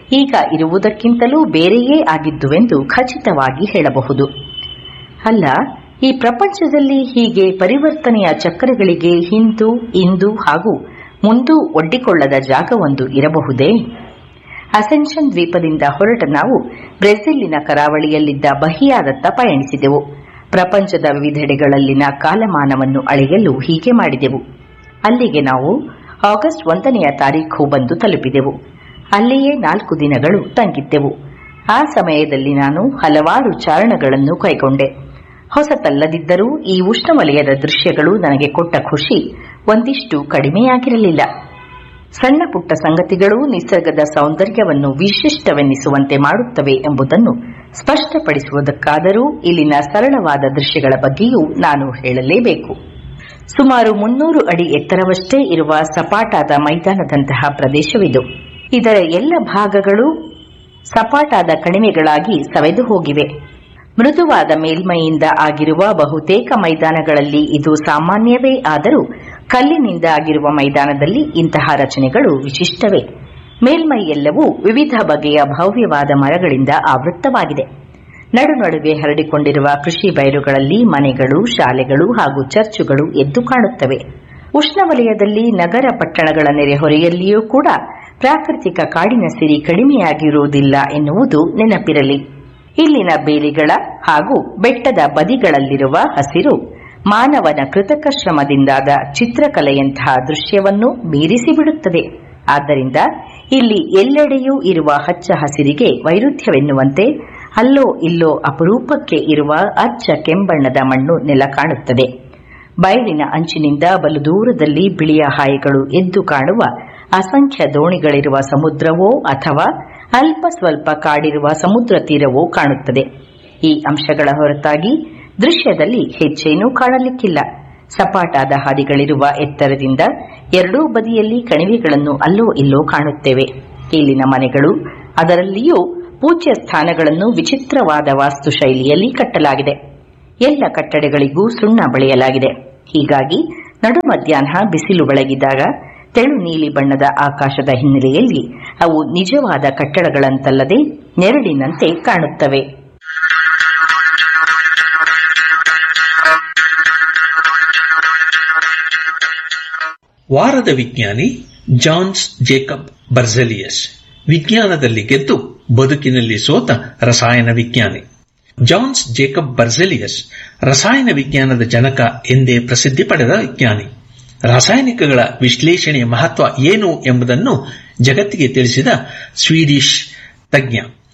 ಈಗ ಇರುವುದಕ್ಕಿಂತಲೂ ಬೇರೆಯೇ ಆಗಿದ್ದುವೆಂದು ಖಚಿತವಾಗಿ ಹೇಳಬಹುದು ಅಲ್ಲ ಈ ಪ್ರಪಂಚದಲ್ಲಿ ಹೀಗೆ ಪರಿವರ್ತನೆಯ ಚಕ್ರಗಳಿಗೆ ಹಿಂದು ಇಂದು ಹಾಗೂ ಮುಂದೂ ಒಡ್ಡಿಕೊಳ್ಳದ ಜಾಗವೊಂದು ಇರಬಹುದೇ ಅಸೆನ್ಷನ್ ದ್ವೀಪದಿಂದ ಹೊರಟ ನಾವು ಬ್ರೆಜಿಲಿನ ಕರಾವಳಿಯಲ್ಲಿದ್ದ ಬಹಿಯಾದತ್ತ ಪಯಣಿಸಿದೆವು ಪ್ರಪಂಚದ ವಿವಿಧೆಡೆಗಳಲ್ಲಿನ ಕಾಲಮಾನವನ್ನು ಅಳೆಯಲು ಹೀಗೆ ಮಾಡಿದೆವು ಅಲ್ಲಿಗೆ ನಾವು ಆಗಸ್ಟ್ ಒಂದನೆಯ ತಾರೀಖು ಬಂದು ತಲುಪಿದೆವು ಅಲ್ಲಿಯೇ ನಾಲ್ಕು ದಿನಗಳು ತಂಗಿದ್ದೆವು ಆ ಸಮಯದಲ್ಲಿ ನಾನು ಹಲವಾರು ಚಾರಣಗಳನ್ನು ಕೈಗೊಂಡೆ ಹೊಸತಲ್ಲದಿದ್ದರೂ ಈ ಉಷ್ಣವಲಯದ ದೃಶ್ಯಗಳು ನನಗೆ ಕೊಟ್ಟ ಖುಷಿ ಒಂದಿಷ್ಟು ಕಡಿಮೆಯಾಗಿರಲಿಲ್ಲ ಸಣ್ಣ ಪುಟ್ಟ ಸಂಗತಿಗಳು ನಿಸರ್ಗದ ಸೌಂದರ್ಯವನ್ನು ವಿಶಿಷ್ಟವೆನ್ನಿಸುವಂತೆ ಮಾಡುತ್ತವೆ ಎಂಬುದನ್ನು ಸ್ಪಷ್ಟಪಡಿಸುವುದಕ್ಕಾದರೂ ಇಲ್ಲಿನ ಸರಳವಾದ ದೃಶ್ಯಗಳ ಬಗ್ಗೆಯೂ ನಾನು ಹೇಳಲೇಬೇಕು ಸುಮಾರು ಮುನ್ನೂರು ಅಡಿ ಎತ್ತರವಷ್ಟೇ ಇರುವ ಸಪಾಟಾದ ಮೈದಾನದಂತಹ ಪ್ರದೇಶವಿದು ಇದರ ಎಲ್ಲ ಭಾಗಗಳು ಸಪಾಟಾದ ಕಣಿವೆಗಳಾಗಿ ಸವೆದು ಹೋಗಿವೆ ಮೃದುವಾದ ಮೇಲ್ಮೈಯಿಂದ ಆಗಿರುವ ಬಹುತೇಕ ಮೈದಾನಗಳಲ್ಲಿ ಇದು ಸಾಮಾನ್ಯವೇ ಆದರೂ ಕಲ್ಲಿನಿಂದ ಆಗಿರುವ ಮೈದಾನದಲ್ಲಿ ಇಂತಹ ರಚನೆಗಳು ವಿಶಿಷ್ಟವೇ ಮೇಲ್ಮೈ ಎಲ್ಲವೂ ವಿವಿಧ ಬಗೆಯ ಭವ್ಯವಾದ ಮರಗಳಿಂದ ಆವೃತ್ತವಾಗಿದೆ ನಡು ನಡುವೆ ಹರಡಿಕೊಂಡಿರುವ ಕೃಷಿ ಬಯಲುಗಳಲ್ಲಿ ಮನೆಗಳು ಶಾಲೆಗಳು ಹಾಗೂ ಚರ್ಚುಗಳು ಎದ್ದು ಕಾಣುತ್ತವೆ ಉಷ್ಣವಲಯದಲ್ಲಿ ನಗರ ಪಟ್ಟಣಗಳ ನೆರೆಹೊರೆಯಲ್ಲಿಯೂ ಕೂಡ ಪ್ರಾಕೃತಿಕ ಕಾಡಿನ ಸಿರಿ ಕಡಿಮೆಯಾಗಿರುವುದಿಲ್ಲ ಎನ್ನುವುದು ನೆನಪಿರಲಿ ಇಲ್ಲಿನ ಬೇಲಿಗಳ ಹಾಗೂ ಬೆಟ್ಟದ ಬದಿಗಳಲ್ಲಿರುವ ಹಸಿರು ಮಾನವನ ಕೃತಕ ಶ್ರಮದಿಂದಾದ ಚಿತ್ರಕಲೆಯಂತಹ ದೃಶ್ಯವನ್ನು ಮೀರಿಸಿ ಬಿಡುತ್ತದೆ ಆದ್ದರಿಂದ ಇಲ್ಲಿ ಎಲ್ಲೆಡೆಯೂ ಇರುವ ಹಚ್ಚ ಹಸಿರಿಗೆ ವೈರುಧ್ಯವೆನ್ನುವಂತೆ ಅಲ್ಲೋ ಇಲ್ಲೋ ಅಪರೂಪಕ್ಕೆ ಇರುವ ಅಚ್ಚ ಕೆಂಬಣ್ಣದ ಮಣ್ಣು ನೆಲ ಕಾಣುತ್ತದೆ ಬಯಲಿನ ಅಂಚಿನಿಂದ ಬಲು ದೂರದಲ್ಲಿ ಬಿಳಿಯ ಹಾಯಿಗಳು ಎದ್ದು ಕಾಣುವ ಅಸಂಖ್ಯ ದೋಣಿಗಳಿರುವ ಸಮುದ್ರವೋ ಅಥವಾ ಅಲ್ಪ ಸ್ವಲ್ಪ ಕಾಡಿರುವ ಸಮುದ್ರ ತೀರವೋ ಕಾಣುತ್ತದೆ ಈ ಅಂಶಗಳ ಹೊರತಾಗಿ ದೃಶ್ಯದಲ್ಲಿ ಹೆಚ್ಚೇನೂ ಕಾಣಲಿಕ್ಕಿಲ್ಲ ಸಪಾಟಾದ ಹಾದಿಗಳಿರುವ ಎತ್ತರದಿಂದ ಎರಡೂ ಬದಿಯಲ್ಲಿ ಕಣಿವೆಗಳನ್ನು ಅಲ್ಲೋ ಇಲ್ಲೋ ಕಾಣುತ್ತೇವೆ ಇಲ್ಲಿನ ಮನೆಗಳು ಅದರಲ್ಲಿಯೂ ಪೂಜ್ಯ ಸ್ಥಾನಗಳನ್ನು ವಿಚಿತ್ರವಾದ ವಾಸ್ತುಶೈಲಿಯಲ್ಲಿ ಕಟ್ಟಲಾಗಿದೆ ಎಲ್ಲ ಕಟ್ಟಡಗಳಿಗೂ ಸುಣ್ಣ ಬಳೆಯಲಾಗಿದೆ ಹೀಗಾಗಿ ನಡು ಮಧ್ಯಾಹ್ನ ಬಿಸಿಲು ಬೆಳಗಿದಾಗ ತೆಳು ನೀಲಿ ಬಣ್ಣದ ಆಕಾಶದ ಹಿನ್ನೆಲೆಯಲ್ಲಿ ಅವು ನಿಜವಾದ ಕಟ್ಟಡಗಳಂತಲ್ಲದೆ ನೆರಳಿನಂತೆ ಕಾಣುತ್ತವೆ ವಾರದ ವಿಜ್ಞಾನಿ ಜಾನ್ಸ್ ಜೇಕಬ್ ಬರ್ಜೆಲಿಯಸ್ ವಿಜ್ಞಾನದಲ್ಲಿ ಗೆದ್ದು ಬದುಕಿನಲ್ಲಿ ಸೋತ ರಸಾಯನ ವಿಜ್ಞಾನಿ ಜಾನ್ಸ್ ಜೇಕಬ್ ಬರ್ಜೆಲಿಯಸ್ ರಸಾಯನ ವಿಜ್ಞಾನದ ಜನಕ ಎಂದೇ ಪ್ರಸಿದ್ಧಿ ಪಡೆದ ವಿಜ್ಞಾನಿ ರಾಸಾಯನಿಕಗಳ ವಿಶ್ಲೇಷಣೆಯ ಮಹತ್ವ ಏನು ಎಂಬುದನ್ನು ಜಗತ್ತಿಗೆ ತಿಳಿಸಿದ ಸ್ವೀಡಿಷ್ ತಜ್ಞ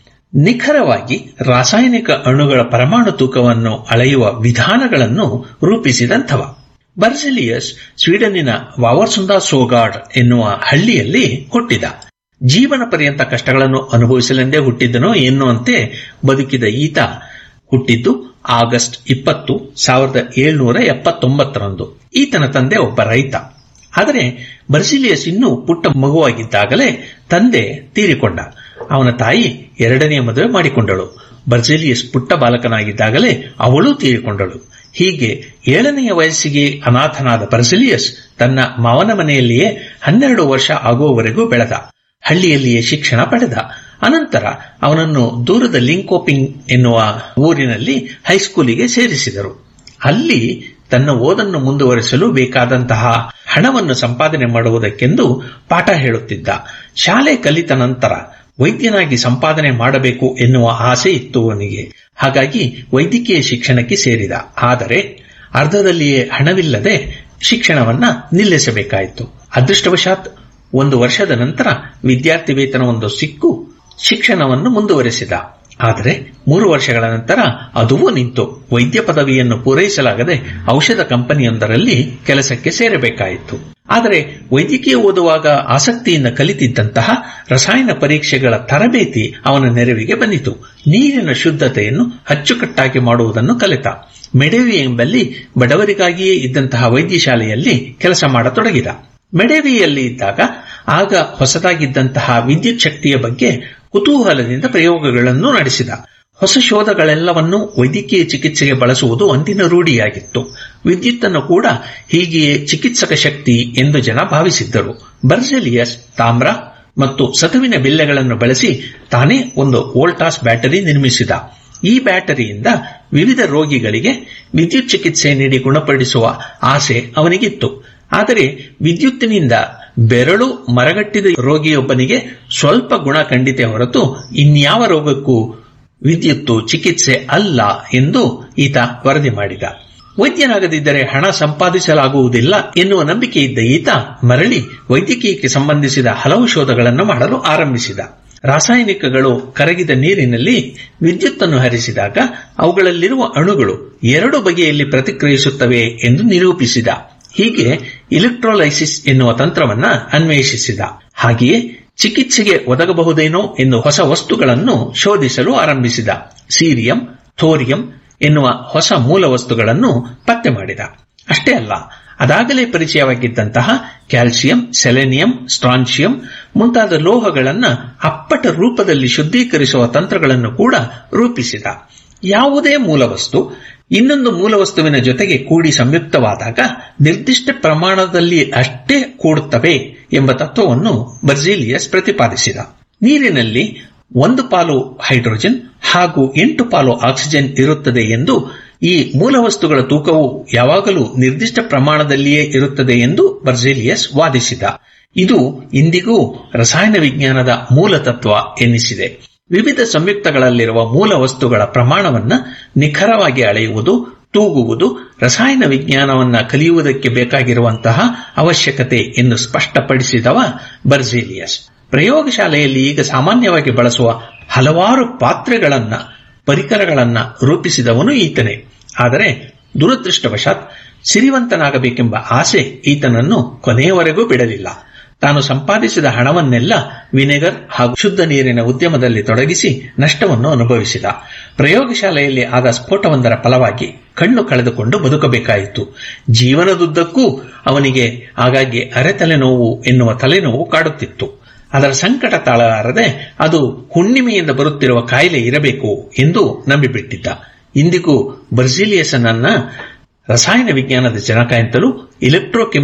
ನಿಖರವಾಗಿ ರಾಸಾಯನಿಕ ಅಣುಗಳ ಪರಮಾಣು ತೂಕವನ್ನು ಅಳೆಯುವ ವಿಧಾನಗಳನ್ನು ರೂಪಿಸಿದಂಥವ ಬರ್ಜೆಲಿಯಸ್ ಸ್ವೀಡನ್ನಿನ ವಾವರ್ಸುಂದಾ ಸೋಗಾಡ್ ಎನ್ನುವ ಹಳ್ಳಿಯಲ್ಲಿ ಹುಟ್ಟಿದ ಜೀವನ ಪರ್ಯಂತ ಕಷ್ಟಗಳನ್ನು ಅನುಭವಿಸಲೆಂದೇ ಹುಟ್ಟಿದ್ದನೋ ಎನ್ನುವಂತೆ ಬದುಕಿದ ಈತ ಹುಟ್ಟಿದ್ದು ಆಗಸ್ಟ್ ಇಪ್ಪತ್ತು ಸಾವಿರದ ಏಳ್ನೂರ ಎಪ್ಪತ್ತೊಂಬತ್ತರಂದು ಈತನ ತಂದೆ ಒಬ್ಬ ರೈತ ಆದರೆ ಬರ್ಸಿಲಿಯಸ್ ಇನ್ನೂ ಪುಟ್ಟ ಮಗುವಾಗಿದ್ದಾಗಲೇ ತಂದೆ ತೀರಿಕೊಂಡ ಅವನ ತಾಯಿ ಎರಡನೆಯ ಮದುವೆ ಮಾಡಿಕೊಂಡಳು ಬರ್ಜೆಲಿಯಸ್ ಪುಟ್ಟ ಬಾಲಕನಾಗಿದ್ದಾಗಲೇ ಅವಳೂ ತೀರಿಕೊಂಡಳು ಹೀಗೆ ಏಳನೆಯ ವಯಸ್ಸಿಗೆ ಅನಾಥನಾದ ಬರ್ಸಿಲಿಯಸ್ ತನ್ನ ಮಾವನ ಮನೆಯಲ್ಲಿಯೇ ಹನ್ನೆರಡು ವರ್ಷ ಆಗುವವರೆಗೂ ಬೆಳೆದ ಹಳ್ಳಿಯಲ್ಲಿಯೇ ಶಿಕ್ಷಣ ಪಡೆದ ಅನಂತರ ಅವನನ್ನು ದೂರದ ಲಿಂಕೋಪಿಂಗ್ ಎನ್ನುವ ಊರಿನಲ್ಲಿ ಹೈಸ್ಕೂಲಿಗೆ ಸೇರಿಸಿದರು ಅಲ್ಲಿ ತನ್ನ ಓದನ್ನು ಮುಂದುವರಿಸಲು ಬೇಕಾದಂತಹ ಹಣವನ್ನು ಸಂಪಾದನೆ ಮಾಡುವುದಕ್ಕೆಂದು ಪಾಠ ಹೇಳುತ್ತಿದ್ದ ಶಾಲೆ ಕಲಿತ ನಂತರ ವೈದ್ಯನಾಗಿ ಸಂಪಾದನೆ ಮಾಡಬೇಕು ಎನ್ನುವ ಆಸೆ ಇತ್ತು ಅವನಿಗೆ ಹಾಗಾಗಿ ವೈದ್ಯಕೀಯ ಶಿಕ್ಷಣಕ್ಕೆ ಸೇರಿದ ಆದರೆ ಅರ್ಧದಲ್ಲಿಯೇ ಹಣವಿಲ್ಲದೆ ಶಿಕ್ಷಣವನ್ನ ನಿಲ್ಲಿಸಬೇಕಾಯಿತು ಅದೃಷ್ಟವಶಾತ್ ಒಂದು ವರ್ಷದ ನಂತರ ವಿದ್ಯಾರ್ಥಿ ವೇತನವೊಂದು ಸಿಕ್ಕು ಶಿಕ್ಷಣವನ್ನು ಮುಂದುವರೆಸಿದ ಆದರೆ ಮೂರು ವರ್ಷಗಳ ನಂತರ ಅದೂ ನಿಂತು ವೈದ್ಯ ಪದವಿಯನ್ನು ಪೂರೈಸಲಾಗದೆ ಔಷಧ ಕಂಪನಿಯೊಂದರಲ್ಲಿ ಕೆಲಸಕ್ಕೆ ಸೇರಬೇಕಾಯಿತು ಆದರೆ ವೈದ್ಯಕೀಯ ಓದುವಾಗ ಆಸಕ್ತಿಯಿಂದ ಕಲಿತಿದ್ದಂತಹ ರಸಾಯನ ಪರೀಕ್ಷೆಗಳ ತರಬೇತಿ ಅವನ ನೆರವಿಗೆ ಬಂದಿತು ನೀರಿನ ಶುದ್ಧತೆಯನ್ನು ಅಚ್ಚುಕಟ್ಟಾಗಿ ಮಾಡುವುದನ್ನು ಕಲಿತ ಮೆಡೆವಿ ಎಂಬಲ್ಲಿ ಬಡವರಿಗಾಗಿಯೇ ಇದ್ದಂತಹ ವೈದ್ಯಶಾಲೆಯಲ್ಲಿ ಕೆಲಸ ಮಾಡತೊಡಗಿದ ಮೆಡೆವಿಯಲ್ಲಿ ಇದ್ದಾಗ ಆಗ ಹೊಸದಾಗಿದ್ದಂತಹ ವಿದ್ಯುತ್ ಶಕ್ತಿಯ ಬಗ್ಗೆ ಕುತೂಹಲದಿಂದ ಪ್ರಯೋಗಗಳನ್ನು ನಡೆಸಿದ ಹೊಸ ಶೋಧಗಳೆಲ್ಲವನ್ನೂ ವೈದ್ಯಕೀಯ ಚಿಕಿತ್ಸೆಗೆ ಬಳಸುವುದು ಅಂದಿನ ರೂಢಿಯಾಗಿತ್ತು ವಿದ್ಯುತ್ತನ್ನು ಕೂಡ ಹೀಗೆಯೇ ಚಿಕಿತ್ಸಕ ಶಕ್ತಿ ಎಂದು ಜನ ಭಾವಿಸಿದ್ದರು ಬರ್ಜೆಲಿಯಸ್ ತಾಮ್ರ ಮತ್ತು ಸತುವಿನ ಬಿಲ್ಲೆಗಳನ್ನು ಬಳಸಿ ತಾನೇ ಒಂದು ವೋಲ್ಟಾಸ್ ಬ್ಯಾಟರಿ ನಿರ್ಮಿಸಿದ ಈ ಬ್ಯಾಟರಿಯಿಂದ ವಿವಿಧ ರೋಗಿಗಳಿಗೆ ವಿದ್ಯುತ್ ಚಿಕಿತ್ಸೆ ನೀಡಿ ಗುಣಪಡಿಸುವ ಆಸೆ ಅವನಿಗಿತ್ತು ಆದರೆ ವಿದ್ಯುತ್ತಿನಿಂದ ಬೆರಳು ಮರಗಟ್ಟಿದ ರೋಗಿಯೊಬ್ಬನಿಗೆ ಸ್ವಲ್ಪ ಗುಣ ಕಂಡಿತೆ ಹೊರತು ಇನ್ಯಾವ ರೋಗಕ್ಕೂ ವಿದ್ಯುತ್ತು ಚಿಕಿತ್ಸೆ ಅಲ್ಲ ಎಂದು ಈತ ವರದಿ ಮಾಡಿದ ವೈದ್ಯನಾಗದಿದ್ದರೆ ಹಣ ಸಂಪಾದಿಸಲಾಗುವುದಿಲ್ಲ ಎನ್ನುವ ನಂಬಿಕೆ ಇದ್ದ ಈತ ಮರಳಿ ವೈದ್ಯಕೀಯಕ್ಕೆ ಸಂಬಂಧಿಸಿದ ಹಲವು ಶೋಧಗಳನ್ನು ಮಾಡಲು ಆರಂಭಿಸಿದ ರಾಸಾಯನಿಕಗಳು ಕರಗಿದ ನೀರಿನಲ್ಲಿ ವಿದ್ಯುತ್ತನ್ನು ಹರಿಸಿದಾಗ ಅವುಗಳಲ್ಲಿರುವ ಅಣುಗಳು ಎರಡು ಬಗೆಯಲ್ಲಿ ಪ್ರತಿಕ್ರಿಯಿಸುತ್ತವೆ ಎಂದು ನಿರೂಪಿಸಿದ ಹೀಗೆ ಇಲೆಕ್ಟ್ರೋಲೈಸಿಸ್ ಎನ್ನುವ ತಂತ್ರವನ್ನ ಅನ್ವೇಷಿಸಿದ ಹಾಗೆಯೇ ಚಿಕಿತ್ಸೆಗೆ ಒದಗಬಹುದೇನೋ ಎಂದು ಹೊಸ ವಸ್ತುಗಳನ್ನು ಶೋಧಿಸಲು ಆರಂಭಿಸಿದ ಸೀರಿಯಂ ಥೋರಿಯಂ ಎನ್ನುವ ಹೊಸ ಮೂಲ ವಸ್ತುಗಳನ್ನು ಪತ್ತೆ ಮಾಡಿದ ಅಷ್ಟೇ ಅಲ್ಲ ಅದಾಗಲೇ ಪರಿಚಯವಾಗಿದ್ದಂತಹ ಕ್ಯಾಲ್ಸಿಯಂ ಸೆಲೆನಿಯಂ ಸ್ಟ್ರಾನ್ಶಿಯಂ ಮುಂತಾದ ಲೋಹಗಳನ್ನು ಅಪ್ಪಟ ರೂಪದಲ್ಲಿ ಶುದ್ಧೀಕರಿಸುವ ತಂತ್ರಗಳನ್ನು ಕೂಡ ರೂಪಿಸಿದ ಯಾವುದೇ ಮೂಲವಸ್ತು ಇನ್ನೊಂದು ಮೂಲವಸ್ತುವಿನ ಜೊತೆಗೆ ಕೂಡಿ ಸಂಯುಕ್ತವಾದಾಗ ನಿರ್ದಿಷ್ಟ ಪ್ರಮಾಣದಲ್ಲಿ ಅಷ್ಟೇ ಕೂಡುತ್ತವೆ ಎಂಬ ತತ್ವವನ್ನು ಬರ್ಜಿಲಿಯಸ್ ಪ್ರತಿಪಾದಿಸಿದ ನೀರಿನಲ್ಲಿ ಒಂದು ಪಾಲು ಹೈಡ್ರೋಜನ್ ಹಾಗೂ ಎಂಟು ಪಾಲು ಆಕ್ಸಿಜನ್ ಇರುತ್ತದೆ ಎಂದು ಈ ಮೂಲವಸ್ತುಗಳ ತೂಕವು ಯಾವಾಗಲೂ ನಿರ್ದಿಷ್ಟ ಪ್ರಮಾಣದಲ್ಲಿಯೇ ಇರುತ್ತದೆ ಎಂದು ಬರ್ಜೇಲಿಯಸ್ ವಾದಿಸಿದ ಇದು ಇಂದಿಗೂ ರಸಾಯನ ವಿಜ್ಞಾನದ ಮೂಲ ತತ್ವ ಎನ್ನಿಸಿದೆ ವಿವಿಧ ಸಂಯುಕ್ತಗಳಲ್ಲಿರುವ ಮೂಲ ವಸ್ತುಗಳ ಪ್ರಮಾಣವನ್ನ ನಿಖರವಾಗಿ ಅಳೆಯುವುದು ತೂಗುವುದು ರಸಾಯನ ವಿಜ್ಞಾನವನ್ನ ಕಲಿಯುವುದಕ್ಕೆ ಬೇಕಾಗಿರುವಂತಹ ಅವಶ್ಯಕತೆ ಎಂದು ಸ್ಪಷ್ಟಪಡಿಸಿದವ ಬರ್ಜೇಲಿಯಸ್ ಪ್ರಯೋಗಶಾಲೆಯಲ್ಲಿ ಈಗ ಸಾಮಾನ್ಯವಾಗಿ ಬಳಸುವ ಹಲವಾರು ಪಾತ್ರೆಗಳನ್ನ ಪರಿಕರಗಳನ್ನ ರೂಪಿಸಿದವನು ಈತನೇ ಆದರೆ ದುರದೃಷ್ಟವಶಾತ್ ಸಿರಿವಂತನಾಗಬೇಕೆಂಬ ಆಸೆ ಈತನನ್ನು ಕೊನೆಯವರೆಗೂ ಬಿಡಲಿಲ್ಲ ತಾನು ಸಂಪಾದಿಸಿದ ಹಣವನ್ನೆಲ್ಲ ವಿನೆಗರ್ ಹಾಗೂ ಶುದ್ಧ ನೀರಿನ ಉದ್ಯಮದಲ್ಲಿ ತೊಡಗಿಸಿ ನಷ್ಟವನ್ನು ಅನುಭವಿಸಿದ ಪ್ರಯೋಗಶಾಲೆಯಲ್ಲಿ ಆದ ಸ್ಫೋಟವೊಂದರ ಫಲವಾಗಿ ಕಣ್ಣು ಕಳೆದುಕೊಂಡು ಬದುಕಬೇಕಾಯಿತು ಜೀವನದುದ್ದಕ್ಕೂ ಅವನಿಗೆ ಆಗಾಗ್ಗೆ ಅರೆತಲೆನೋವು ಎನ್ನುವ ತಲೆನೋವು ಕಾಡುತ್ತಿತ್ತು ಅದರ ಸಂಕಟ ತಾಳಲಾರದೆ ಅದು ಹುಣ್ಣಿಮೆಯಿಂದ ಬರುತ್ತಿರುವ ಕಾಯಿಲೆ ಇರಬೇಕು ಎಂದು ನಂಬಿಬಿಟ್ಟಿದ್ದ ಇಂದಿಗೂ ಬರ್ಜಿಲಿಯಸನನ್ನ ರಸಾಯನ ವಿಜ್ಞಾನದ ಜನಕ ಎಂತಲೂ ಇಲೆಕ್ಟ್ರೋಕೆಮಿ